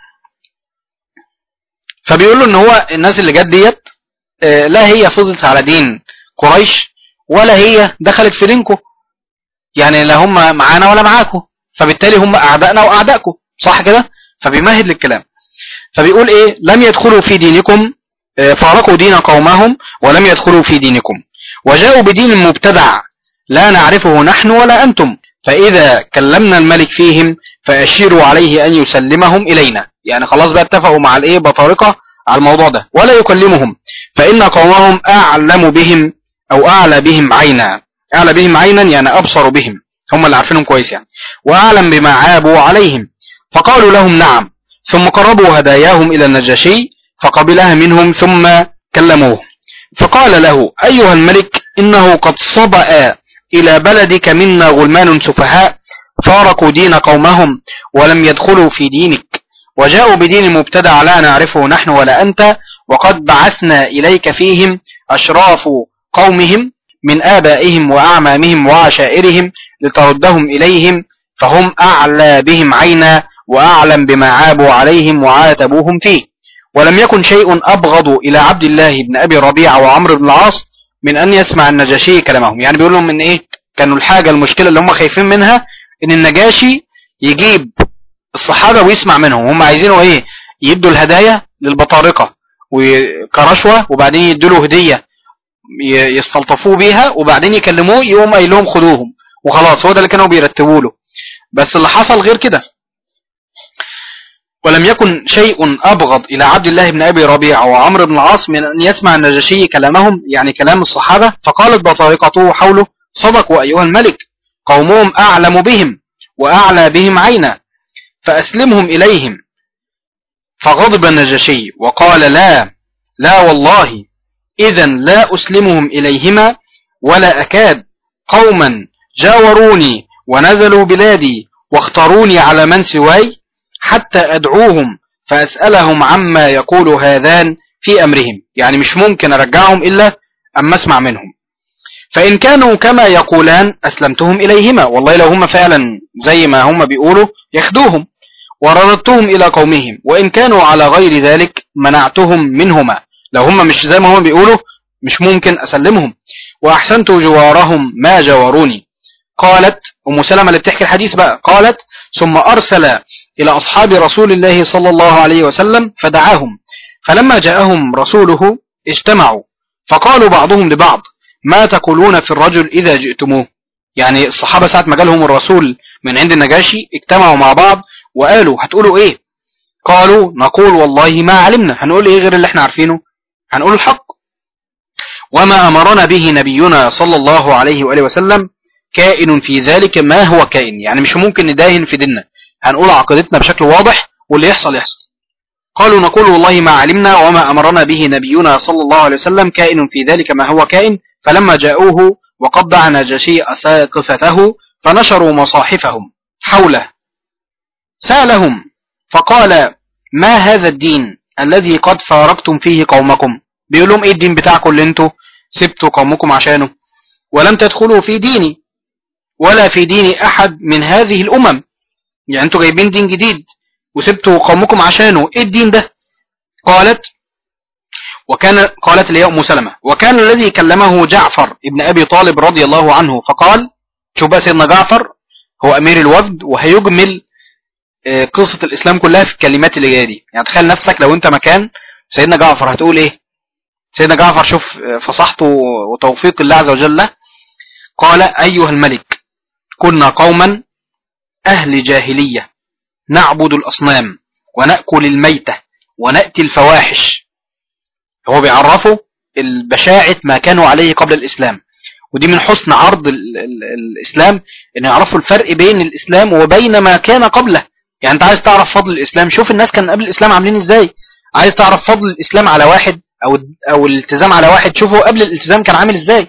فبيقول له ان هو الناس اللي جت ديت آه، لا هي فضلت على دين قريش ولا هي دخلت في دينكم يعني لا هم معانا ولا معاكم فبالتالي هم اعدائنا واعدائكم صح كده فبيمهد للكلام فبيقول ايه لم يدخلوا في دينكم آه، فارقوا دين قومهم ولم يدخلوا في دينكم وجاءوا بدين مبتدع لا نعرفه نحن ولا أنتم فإذا كلمنا الملك فيهم فأشيروا عليه أن يسلمهم إلينا يعني خلاص بقى اتفقوا مع الإيه بطارقة على الموضوع ده ولا يكلمهم فإن قومهم أعلم بهم أو أعلى بهم عينا أعلى بهم عينا يعني أبصر بهم هم اللي عارفينهم كويس يعني وأعلم بما عابوا عليهم فقالوا لهم نعم ثم قربوا هداياهم إلى النجاشي فقبلها منهم ثم كلموه فقال له أيها الملك إنه قد صبأ إلى بلدك منا غلمان سفهاء فارقوا دين قومهم ولم يدخلوا في دينك وجاءوا بدين مبتدع لا نعرفه نحن ولا أنت وقد بعثنا إليك فيهم أشراف قومهم من آبائهم وأعمامهم وعشائرهم لتردهم إليهم فهم أعلى بهم عينا وأعلم بما عابوا عليهم وعاتبوهم فيه ولم يكن شيء أبغض إلى عبد الله بن أبي ربيعة وعمرو بن العاص من أن يسمع النجاشي كلامهم يعني بيقول لهم من إيه كانوا الحاجة المشكلة اللي هم خايفين منها إن النجاشي يجيب الصحابة ويسمع منهم هم عايزينه إيه يدوا الهدايا للبطارقة وكرشوة وبعدين يدوا له هدية ي- يستلطفوه بيها وبعدين يكلموه يقوم قايل لهم خدوهم وخلاص هو ده اللي كانوا بيرتبوا له بس اللي حصل غير كده ولم يكن شيء أبغض إلى عبد الله بن أبي ربيعة وعمرو بن العاص من أن يسمع النجاشي كلامهم يعني كلام الصحابة فقالت بطارقته حوله صدقوا أيها الملك قومهم أعلم بهم وأعلى بهم عينا فأسلمهم إليهم فغضب النجاشي وقال لا لا والله إذا لا أسلمهم إليهما ولا أكاد قوما جاوروني ونزلوا بلادي واختاروني على من سواي حتى أدعوهم فأسألهم عما يقول هذان في أمرهم يعني مش ممكن أرجعهم إلا أما أسمع منهم فإن كانوا كما يقولان أسلمتهم إليهما والله لو هم فعلا زي ما هم بيقولوا ياخدوهم ورددتهم إلى قومهم وإن كانوا على غير ذلك منعتهم منهما لو هم مش زي ما هم بيقولوا مش ممكن أسلمهم وأحسنت جوارهم ما جاوروني قالت أم سلمة اللي بتحكي الحديث بقى قالت ثم أرسل إلى أصحاب رسول الله صلى الله عليه وسلم فدعاهم فلما جاءهم رسوله اجتمعوا فقالوا بعضهم لبعض ما تقولون في الرجل إذا جئتموه يعني الصحابة ساعة ما جالهم الرسول من عند النجاشي اجتمعوا مع بعض وقالوا هتقولوا ايه قالوا نقول والله ما علمنا هنقول ايه غير اللي احنا عارفينه هنقول الحق وما أمرنا به نبينا صلى الله عليه وآله وسلم كائن في ذلك ما هو كائن يعني مش ممكن نداهن في ديننا هنقول عقيدتنا بشكل واضح واللي يحصل يحصل قالوا نقول والله ما علمنا وما أمرنا به نبينا صلى الله عليه وسلم كائن في ذلك ما هو كائن فلما جاءوه وقضع نجاشي أساقفته فنشروا مصاحفهم حوله سألهم فقال ما هذا الدين الذي قد فارقتم فيه قومكم بيقول لهم ايه الدين بتاعكم اللي انتوا سبتوا قومكم عشانه ولم تدخلوا في ديني ولا في دين احد من هذه الامم يعني انتوا جايبين دين جديد وسبتوا قومكم عشانه ايه الدين ده قالت وكان قالت اللي هي ام سلمة وكان الذي كلمه جعفر ابن ابي طالب رضي الله عنه فقال شوف بقى سيدنا جعفر هو امير الوفد وهيجمل آه، قصة الاسلام كلها في الكلمات اللي جايه دي يعني تخيل نفسك لو انت مكان سيدنا جعفر هتقول ايه سيدنا جعفر شوف آه، فصحته وتوفيق الله عز وجل له قال ايها الملك كنا قوما اهل جاهلية نعبد الاصنام ونأكل الميتة ونأتي الفواحش هو بيعرفه البشاعة ما كانوا عليه قبل الإسلام ودي من حسن عرض ال ال الإسلام إن يعرفوا الفرق بين الإسلام وبين ما كان قبله يعني أنت عايز تعرف فضل الإسلام شوف الناس كان قبل الإسلام عاملين إزاي عايز تعرف فضل الإسلام على واحد أو أو الالتزام على واحد شوفه قبل الالتزام كان عامل إزاي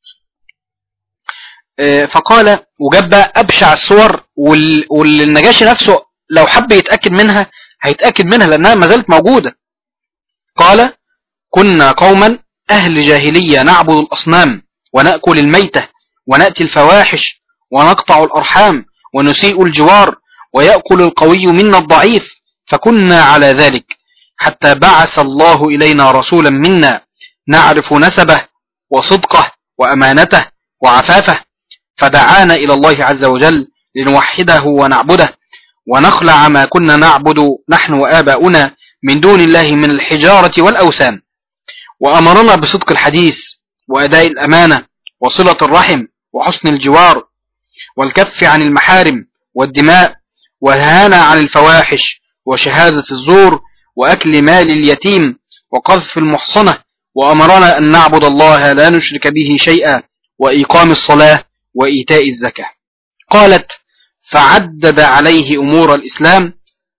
آه، فقال وجاب بقى أبشع الصور وال- والنجاشي نفسه لو حب يتأكد منها هيتأكد منها لأنها ما زالت موجودة قال كنا قوما أهل جاهلية نعبد الأصنام ونأكل الميتة ونأتي الفواحش ونقطع الأرحام ونسيء الجوار ويأكل القوي منا الضعيف فكنا على ذلك حتى بعث الله إلينا رسولا منا نعرف نسبه وصدقه وأمانته وعفافه فدعانا إلى الله عز وجل لنوحده ونعبده ونخلع ما كنا نعبد نحن وآباؤنا من دون الله من الحجارة والأوثان وأمرنا بصدق الحديث وأداء الأمانة وصلة الرحم وحسن الجوار والكف عن المحارم والدماء والهانة عن الفواحش وشهادة الزور وأكل مال اليتيم وقذف المحصنة وأمرنا أن نعبد الله لا نشرك به شيئا وإقام الصلاة وإيتاء الزكاة قالت فعدد عليه أمور الإسلام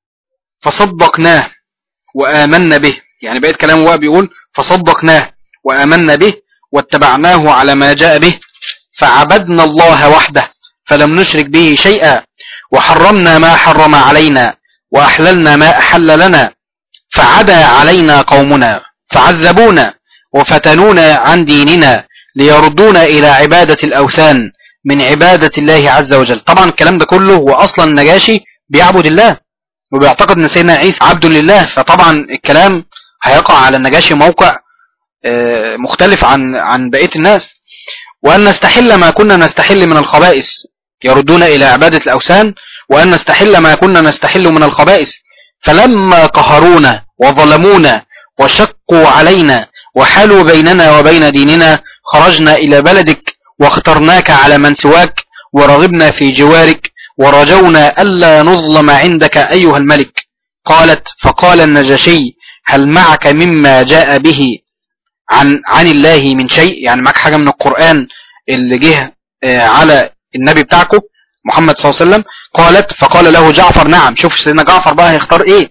فصدقناه وآمنا به يعني بقيت كلامه بقى بيقول فصدقناه وآمنا به واتبعناه على ما جاء به فعبدنا الله وحده فلم نشرك به شيئا وحرمنا ما حرم علينا وأحللنا ما أحل لنا فعدا علينا قومنا فعذبونا وفتنونا عن ديننا ليردونا إلى عبادة الأوثان من عبادة الله عز وجل طبعا الكلام ده كله هو أصلا النجاشي بيعبد الله وبيعتقد أن سيدنا عيسى عبد لله فطبعا الكلام هيقع على النجاشي موقع آه، مختلف عن عن بقية الناس وأن نستحل ما كنا نستحل من الخبائث يردون إلى عبادة الأوثان وأن نستحل ما كنا نستحل من الخبائث فلما قهرونا وظلمونا وشقوا علينا وحالوا بيننا وبين ديننا خرجنا إلى بلدك واخترناك على من سواك ورغبنا في جوارك ورجونا ألا نظلم عندك أيها الملك قالت فقال النجاشي هل معك مما جاء به عن عن الله من شيء يعني معك حاجة من القرآن اللي جه آه، على النبي بتاعكم محمد صلى الله عليه وسلم قالت فقال له جعفر نعم شوف سيدنا جعفر بقى هيختار ايه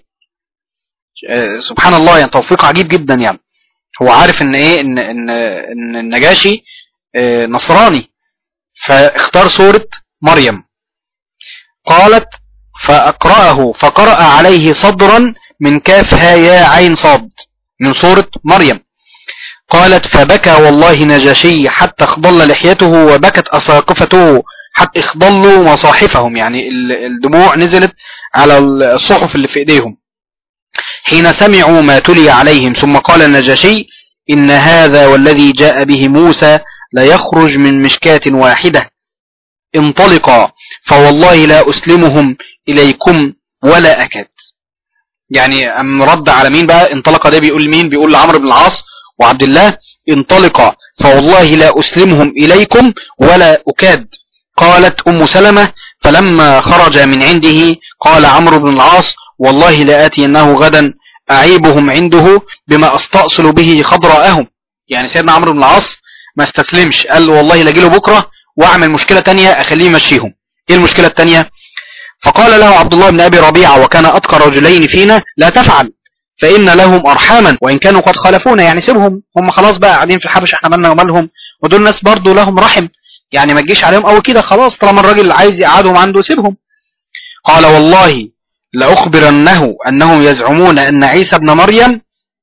آه، سبحان الله يعني توفيق عجيب جدا يعني هو عارف ان ايه ان ان ان النجاشي آه، نصراني فاختار سورة مريم قالت فأقرأه فقرأ عليه صدرا من كاف ها يا عين صاد من سورة مريم قالت فبكى والله نجاشي حتى اخضل لحيته وبكت أساقفته حتى اخضلوا مصاحفهم يعني ال- الدموع نزلت على الصحف اللي في ايديهم حين سمعوا ما تلي عليهم ثم قال النجاشي إن هذا والذي جاء به موسى لا يخرج من مشكاة واحدة انطلقا فوالله لا أسلمهم إليكم ولا أكاد يعني أم رد على مين بقى انطلق ده بيقول مين بيقول لعمرو بن العاص وعبد الله انطلقا فوالله لا أسلمهم إليكم ولا أكاد قالت أم سلمة فلما خرج من عنده قال عمرو بن العاص والله لآتينه غدا أعيبهم عنده بما أستأصل به خضراءهم يعني سيدنا عمرو بن العاص ما استسلمش قال والله لاجي له بكرة واعمل مشكلة تانية اخليه يمشيهم ايه المشكلة التانية فقال له عبد الله بن ابي ربيعة وكان اتقى رجلين فينا لا تفعل فان لهم ارحاما وان كانوا قد خالفونا يعني سيبهم هم خلاص بقى قاعدين في الحبش احنا مالنا ومالهم ودول ناس برضو لهم رحم يعني ما تجيش عليهم قوي كده خلاص طالما الراجل عايز يقعدهم عنده سيبهم قال والله لأخبرنه أنهم يزعمون أن عيسى بن مريم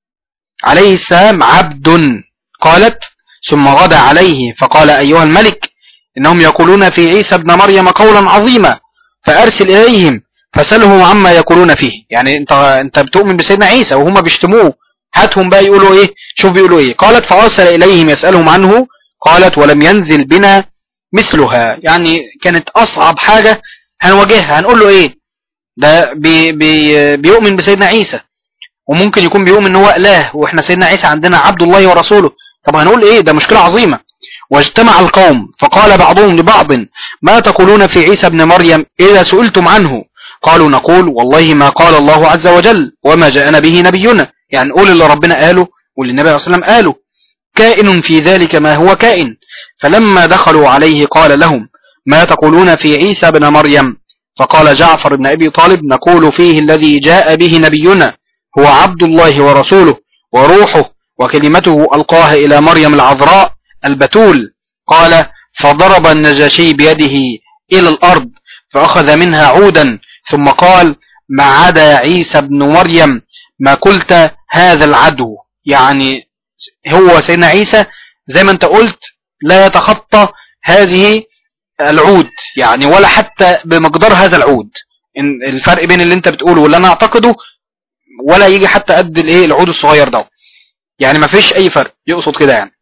عليه السلام عبد قالت ثم غدا عليه فقال أيها الملك إنهم يقولون في عيسى ابن مريم قولا عظيما فأرسل إليهم فسلهم عما يقولون فيه يعني انت انت بتؤمن بسيدنا عيسى وهم بيشتموه هاتهم بقى يقولوا ايه شوف بيقولوا ايه قالت فأرسل إليهم يسألهم عنه قالت ولم ينزل بنا مثلها يعني كانت أصعب حاجة هنواجهها هنقول له ايه ده بي بي بيؤمن بسيدنا عيسى وممكن يكون بيؤمن ان هو اله واحنا سيدنا عيسى عندنا عبد الله ورسوله طب هنقول ايه ده مشكلة عظيمة واجتمع القوم فقال بعضهم لبعض ما تقولون في عيسى ابن مريم إذا سئلتم عنه قالوا نقول والله ما قال الله عز وجل وما جاءنا به نبينا يعني نقول اللي ربنا قاله واللي النبي صلى الله عليه وسلم قاله كائن في ذلك ما هو كائن فلما دخلوا عليه قال لهم ما تقولون في عيسى ابن مريم فقال جعفر بن أبي طالب نقول فيه الذي جاء به نبينا هو عبد الله ورسوله وروحه وكلمته ألقاها إلى مريم العذراء البتول قال فضرب النجاشي بيده إلى الأرض فأخذ منها عودا ثم قال ما عدا عيسى بن مريم ما قلت هذا العدو يعني هو سيدنا عيسى زي ما انت قلت لا يتخطى هذه العود يعني ولا حتى بمقدار هذا العود إن الفرق بين اللي انت بتقوله واللي انا اعتقده ولا يجي حتى قد الايه العود الصغير ده يعني ما فيش اي فرق يقصد كده يعني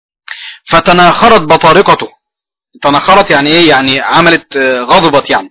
فتناخرت بطارقته تناخرت يعني ايه يعني عملت آه، غضبت يعني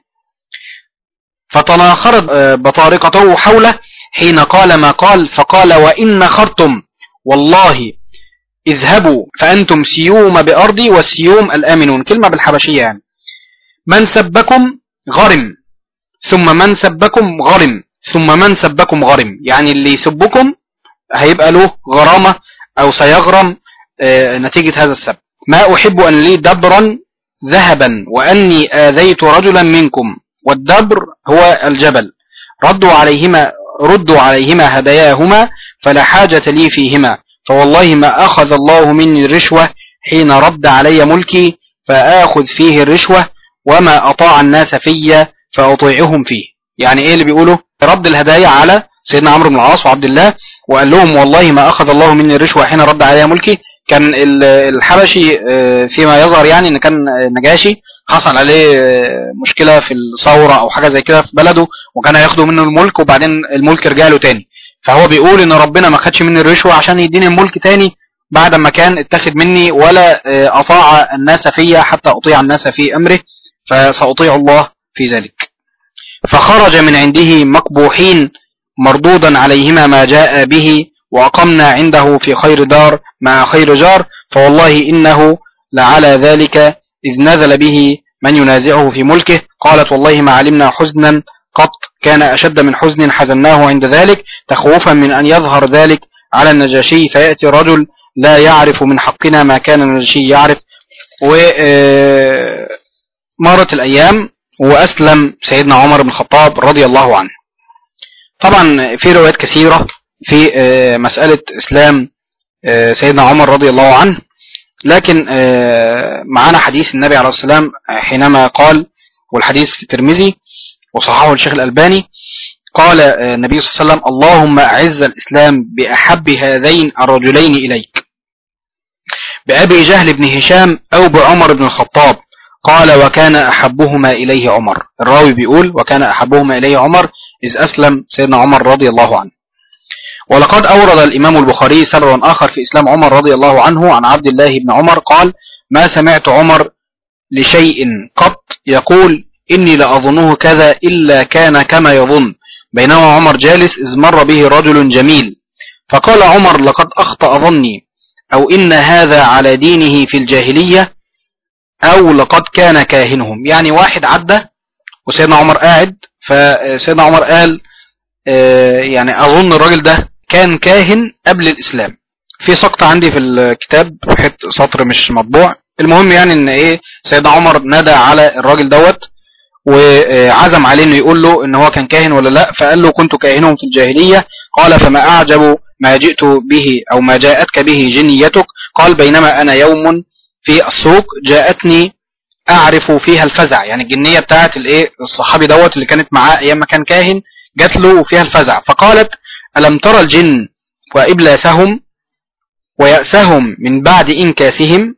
فتناخرت آه، بطارقته حوله حين قال ما قال فقال وإن نخرتم والله اذهبوا فأنتم سيوم بأرضي والسيوم الآمنون كلمة بالحبشية يعني من سبكم غرم ثم من سبكم غرم ثم من سبكم غرم يعني اللي يسبكم هيبقى له غرامة أو سيغرم آه، نتيجة هذا السب ما أحب أن لي دبرا ذهبا وأني آذيت رجلا منكم والدبر هو الجبل ردوا عليهما ردوا عليهما هداياهما فلا حاجة لي فيهما فوالله ما أخذ الله مني الرشوة حين رد علي ملكي فآخذ فيه الرشوة وما أطاع الناس في فأطيعهم فيه يعني إيه اللي بيقوله رد الهدايا على سيدنا عمرو بن العاص وعبد الله وقال لهم والله ما أخذ الله مني الرشوة حين رد علي ملكي كان ال- الحبشي آه، فيما يظهر يعني ان كان نجاشي حصل عليه آه، مشكله في الثوره او حاجه زي كده في بلده وكان هياخدوا منه الملك وبعدين الملك رجع له تاني فهو بيقول ان ربنا ما خدش مني الرشوه عشان يديني الملك تاني بعد ما كان اتخذ مني ولا آه، اطاع الناس فيا حتى اطيع الناس في امره فساطيع الله في ذلك فخرج من عنده مكبوحين مردودا عليهما ما جاء به وأقمنا عنده في خير دار مع خير جار فوالله إنه لعلى ذلك إذ نزل به من ينازعه في ملكه قالت والله ما علمنا حزنا قط كان أشد من حزن حزناه عند ذلك تخوفا من أن يظهر ذلك على النجاشي فيأتي رجل لا يعرف من حقنا ما كان النجاشي يعرف ومرت الأيام وأسلم سيدنا عمر بن الخطاب رضي الله عنه طبعا في روايات كثيرة في آه، مسألة إسلام آه، سيدنا عمر رضي الله عنه لكن آه، معانا حديث النبي عليه الصلاة والسلام حينما قال والحديث في الترمذي وصححه الشيخ الألباني قال آه، النبي صلى الله عليه وسلم اللهم أعز الإسلام بأحب هذين الرجلين إليك بأبي جهل بن هشام أو بعمر بن الخطاب قال وكان أحبهما إليه عمر الراوي بيقول وكان أحبهما إليه عمر إذ أسلم سيدنا عمر رضي الله عنه ولقد أورد الإمام البخاري سببا آخر في إسلام عمر رضي الله عنه عن عبد الله بن عمر قال ما سمعت عمر لشيء قط يقول إني لأظنه كذا إلا كان كما يظن بينما عمر جالس إذ مر به رجل جميل فقال عمر لقد أخطأ ظني أو إن هذا على دينه في الجاهلية أو لقد كان كاهنهم يعني واحد عدى وسيدنا عمر قاعد فسيدنا عمر قال آه، يعني أظن الراجل ده كان كاهن قبل الإسلام في سقط عندي في الكتاب حته سطر مش مطبوع المهم يعني ان ايه سيدنا عمر نادى على الراجل دوت وعزم عليه انه يقول له ان هو كان كاهن ولا لا فقال له كنت كاهنهم في الجاهليه قال فما اعجب ما جئت به او ما جاءتك به جنيتك قال بينما انا يوم في السوق جاءتني اعرف فيها الفزع يعني الجنيه بتاعت الايه الصحابي دوت اللي كانت معاه ايام ما كان كاهن جات له فيها الفزع فقالت الم ترى الجن وابلاسهم ويأسهم من بعد انكاسهم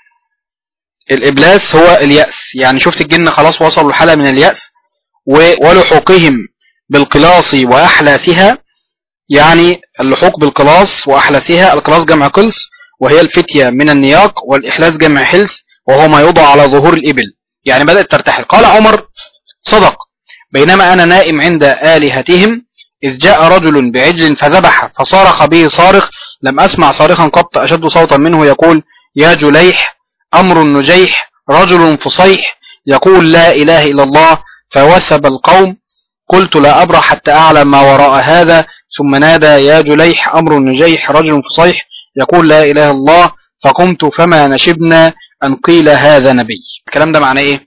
الابلاس هو اليأس يعني شفت الجن خلاص وصلوا لحالة من اليأس و- ولحوقهم بالقلاص واحلاسها يعني اللحوق بالقلاص واحلاسها القلاص جمع قلس وهي الفتية من النياق والاحلاس جمع حلس وهو ما يوضع على ظهور الابل يعني بدأت ترتحل قال عمر صدق بينما انا نائم عند آلهتهم إذ جاء رجل بعجل فذبح فصارخ به صارخ لم أسمع صارخا قط أشد صوتا منه يقول يا جليح أمر نجيح رجل فصيح يقول لا إله إلا الله فوثب القوم قلت لا أبرح حتى أعلم ما وراء هذا ثم نادى يا جليح أمر نجيح رجل فصيح يقول لا إله إلا الله فقمت فما نشبنا أن قيل هذا نبي الكلام ده معناه إيه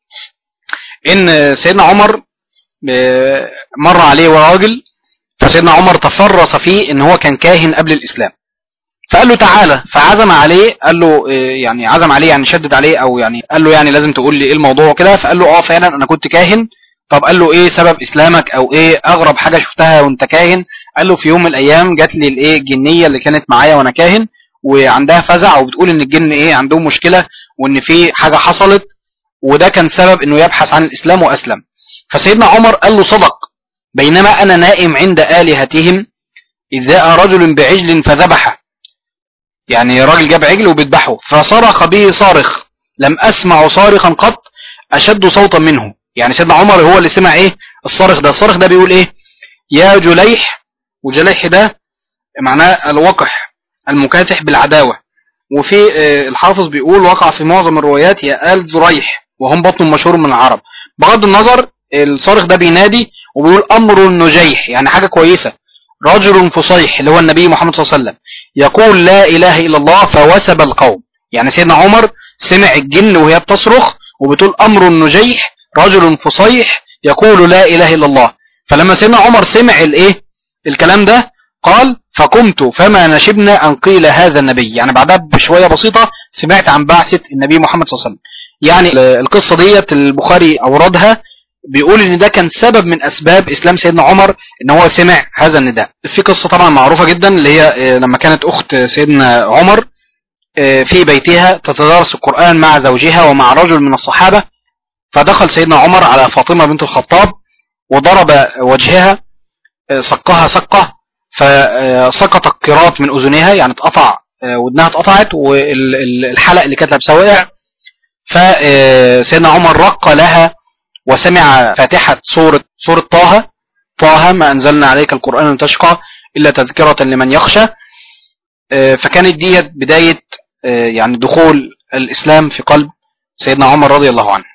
إن سيدنا عمر آه، مر عليه راجل فسيدنا عمر تفرس فيه ان هو كان كاهن قبل الاسلام فقال له تعالى فعزم عليه قال له إيه، يعني عزم عليه يعني شدد عليه او يعني قال له يعني لازم تقول لي ايه الموضوع كده فقال له اه فعلا انا كنت كاهن طب قال له ايه سبب اسلامك او ايه اغرب حاجه شفتها وانت كاهن قال له في يوم من الايام جات لي الايه الجنيه اللي كانت معايا وانا كاهن وعندها فزع وبتقول ان الجن ايه عندهم مشكله وان في حاجه حصلت وده كان سبب انه يبحث عن الاسلام واسلم فسيدنا عمر قال له صدق بينما انا نائم عند الهتهم اذ جاء رجل بعجل فذبحه يعني راجل جاب عجل وبيذبحه فصرخ به صارخ لم اسمع صارخا قط اشد صوتا منه يعني سيدنا عمر هو اللي سمع ايه الصارخ ده الصارخ ده بيقول ايه يا جليح وجليح ده معناه الوقح المكافح بالعداوة وفي آه، الحافظ بيقول وقع في معظم الروايات يا آل ذريح وهم بطن مشهور من العرب بغض النظر الصارخ ده بينادي وبيقول أمر نجيح يعني حاجة كويسة رجل فصيح اللي هو النبي محمد صلى الله عليه وسلم يقول لا إله إلا الله فوسب القوم يعني سيدنا عمر سمع الجن وهي بتصرخ وبتقول أمر نجيح رجل فصيح يقول لا إله إلا الله فلما سيدنا عمر سمع الإيه الكلام ده قال فقمت فما نشبنا أن قيل هذا النبي يعني بعدها بشوية بسيطة سمعت عن بعثة النبي محمد صلى الله عليه وسلم يعني القصة ديت البخاري أوردها بيقول ان ده كان سبب من اسباب اسلام سيدنا عمر ان هو سمع هذا النداء في قصة طبعا معروفة جدا اللي هي آه، لما كانت اخت سيدنا عمر آه، في بيتها تتدارس القرآن مع زوجها ومع رجل من الصحابة فدخل سيدنا عمر على فاطمة بنت الخطاب وضرب وجهها آه، صقها صقة فسقط القراط من اذنها يعني اتقطع آه، ودنها اتقطعت والحلق اللي كانت لابسه وقع فسيدنا عمر رق لها وسمع فاتحة سورة سورة طه طه ما أنزلنا عليك القرآن لتشقى إلا تذكرة لمن يخشى آه، فكانت ديت بداية آه، يعني دخول الإسلام في قلب سيدنا عمر رضي الله عنه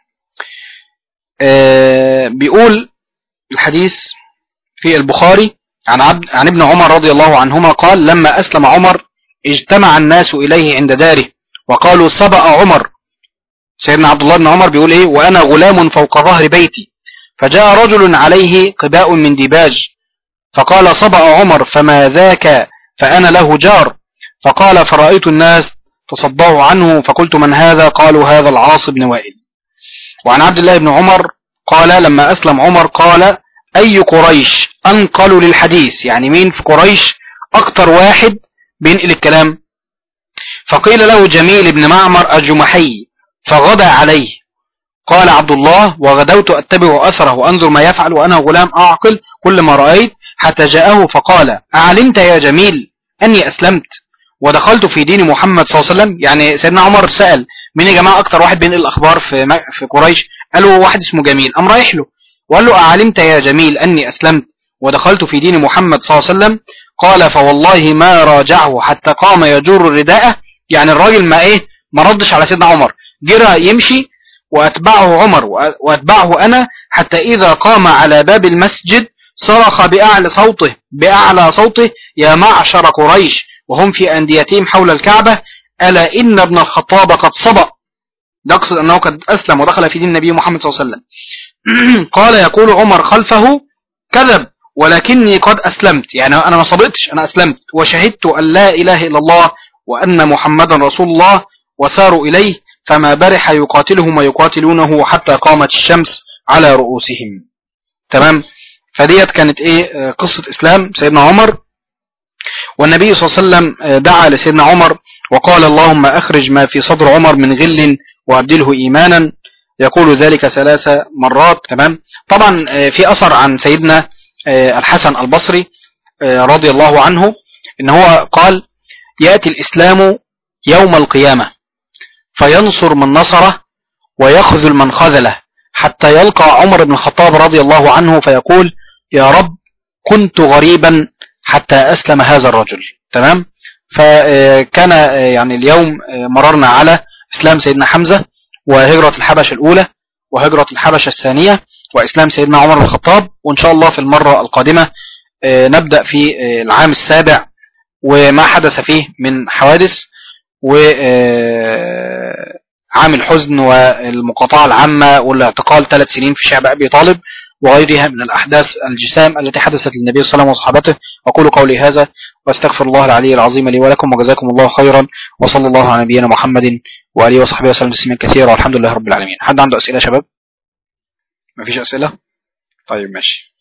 آه، بيقول الحديث في البخاري عن عبد عن ابن عمر رضي الله عنهما قال لما أسلم عمر اجتمع الناس إليه عند داره وقالوا سبق عمر سيدنا عبد الله بن عمر بيقول ايه وانا غلام فوق ظهر بيتي فجاء رجل عليه قباء من ديباج فقال صبأ عمر فما ذاك فأنا له جار فقال فرأيت الناس تصدعوا عنه فقلت من هذا قالوا هذا العاص بن وائل وعن عبد الله بن عمر قال لما أسلم عمر قال أي قريش أنقلوا للحديث يعني مين في قريش أكتر واحد بينقل الكلام فقيل له جميل بن معمر الجمحي فغدا عليه قال عبد الله وغدوت أتبع أثره وأنظر ما يفعل وأنا غلام أعقل كل ما رأيت حتى جاءه فقال أعلمت يا جميل أني أسلمت ودخلت في دين محمد صلى الله عليه وسلم يعني سيدنا عمر سأل مين يا جماعة أكتر واحد بينقل الأخبار في م- في قريش قالوا واحد اسمه جميل قام رايح له وقال له أعلمت يا جميل أني أسلمت ودخلت في دين محمد صلى الله عليه وسلم قال فوالله ما راجعه حتى قام يجر رداءه يعني الراجل ما ايه ما ردش على سيدنا عمر جرى يمشي وأتبعه عمر وأ- وأتبعه أنا حتى إذا قام على باب المسجد صرخ بأعلى صوته بأعلى صوته يا معشر قريش وهم في أنديتهم حول الكعبة ألا إن ابن الخطاب قد صبأ ده أقصد أنه قد أسلم ودخل في دين النبي محمد صلى الله عليه وسلم قال يقول عمر خلفه كذب ولكني قد أسلمت يعني أنا ما صبئتش أنا أسلمت وشهدت أن لا إله إلا الله وأن محمدا رسول الله وثاروا إليه فما برح يقاتلهم ويقاتلونه حتى قامت الشمس على رؤوسهم تمام فديت كانت ايه آه، قصة اسلام سيدنا عمر والنبي صلى الله عليه وسلم آه، دعا لسيدنا عمر وقال اللهم اخرج ما في صدر عمر من غل وابدله ايمانا يقول ذلك ثلاث مرات تمام طبعا آه، في اثر عن سيدنا آه، الحسن البصري آه، رضي الله عنه ان هو قال يأتي الاسلام يوم القيامة فينصر من نصره ويخذل من خذله حتى يلقى عمر بن الخطاب رضي الله عنه فيقول يا رب كنت غريبا حتى أسلم هذا الرجل تمام فكان يعني اليوم مررنا على إسلام سيدنا حمزة وهجرة الحبشة الأولى وهجرة الحبشة الثانية وإسلام سيدنا عمر بن الخطاب وإن شاء الله في المرة القادمة نبدأ في العام السابع وما حدث فيه من حوادث وعام الحزن والمقاطعة العامة والاعتقال ثلاث سنين في شعب أبي طالب وغيرها من الأحداث الجسام التي حدثت للنبي صلى الله عليه وسلم وصحابته أقول قولي هذا واستغفر الله العلي العظيم لي ولكم وجزاكم الله خيرا وصلى الله على نبينا محمد وآله وصحبه وسلم تسليما كثيرا والحمد لله رب العالمين حد عنده أسئلة يا شباب مفيش أسئلة طيب ماشي